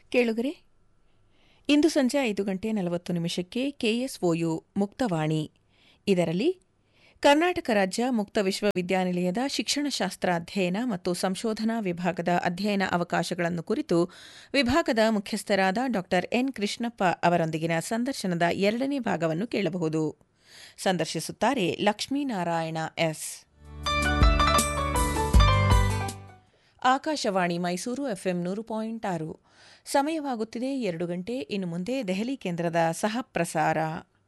ಕೇಳುಗರೆ ಇಂದು ಸಂಜೆ ಐದು ಗಂಟೆ ನಲವತ್ತು ನಿಮಿಷಕ್ಕೆ ಕೆಎಸ್ಒಯು ಮುಕ್ತವಾಣಿ ಇದರಲ್ಲಿ ಕರ್ನಾಟಕ ರಾಜ್ಯ ಮುಕ್ತ ವಿಶ್ವವಿದ್ಯಾನಿಲಯದ ಶಿಕ್ಷಣಶಾಸ್ತ್ರ ಅಧ್ಯಯನ ಮತ್ತು ಸಂಶೋಧನಾ ವಿಭಾಗದ ಅಧ್ಯಯನ ಅವಕಾಶಗಳನ್ನು ಕುರಿತು ವಿಭಾಗದ ಮುಖ್ಯಸ್ಥರಾದ ಡಾ ಎನ್ ಕೃಷ್ಣಪ್ಪ ಅವರೊಂದಿಗಿನ ಸಂದರ್ಶನದ ಎರಡನೇ ಭಾಗವನ್ನು ಕೇಳಬಹುದು ಸಂದರ್ಶಿಸುತ್ತಾರೆ ಲಕ್ಷ್ಮೀನಾರಾಯಣ ಎಸ್ ಆಕಾಶವಾಣಿ ಮೈಸೂರು ಎಫ್ಎಂ ನೂರು ಪಾಯಿಂಟ್ ಆರು ಸಮಯವಾಗುತ್ತಿದೆ ಎರಡು ಗಂಟೆ ಇನ್ನು ಮುಂದೆ ದೆಹಲಿ ಕೇಂದ್ರದ ಸಹ ಪ್ರಸಾರ